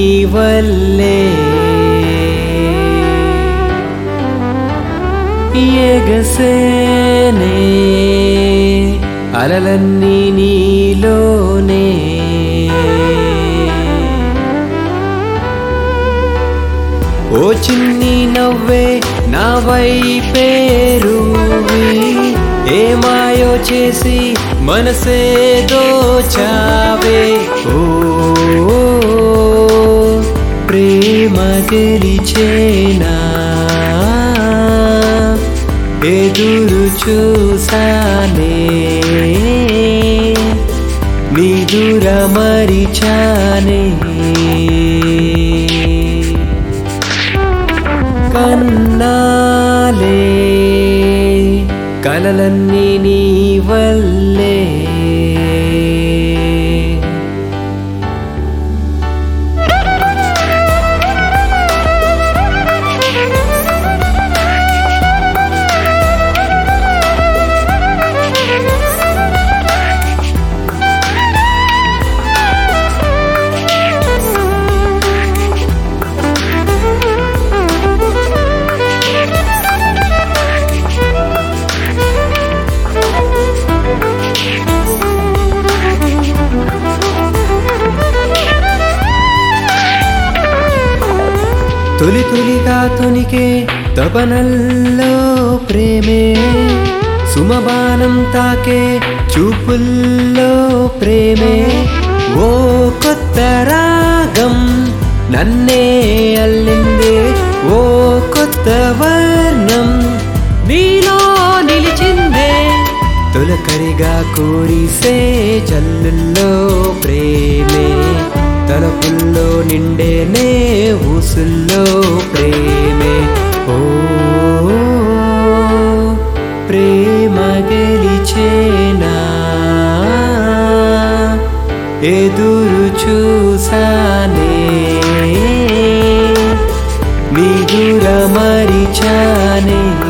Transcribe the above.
వల్లే ఎగసేనే అలలన్నీ నీలోనే ఓ చిన్ని నవ్వే నా వైపేరు ఏ మాయో చేసి మనసే దోచావే ఓ ప్రేమ గెలిచేనా ఎదురు చూసానే నిదుర మరిచానే కన్నాలే కలలన్నీ నీ వల్లే తొలి తొలిగా తొనికే తపనల్లో ప్రేమే సుమబాణం తాకే చూపుల్లో ప్రేమే ఓ కొత్త రాగం నన్నే అల్లిందే ఓ కొత్త వర్ణం నీలో నిలిచిందే తొలకరిగా కోరిసే జల్లుల్లో ప్రేమే తలపుల్లో నిండేనే ఊసుల్లో ప్రేమే ఓ ప్రేమ గెలిచేనా ఎదురు చూసానే నిదుర మరిచానే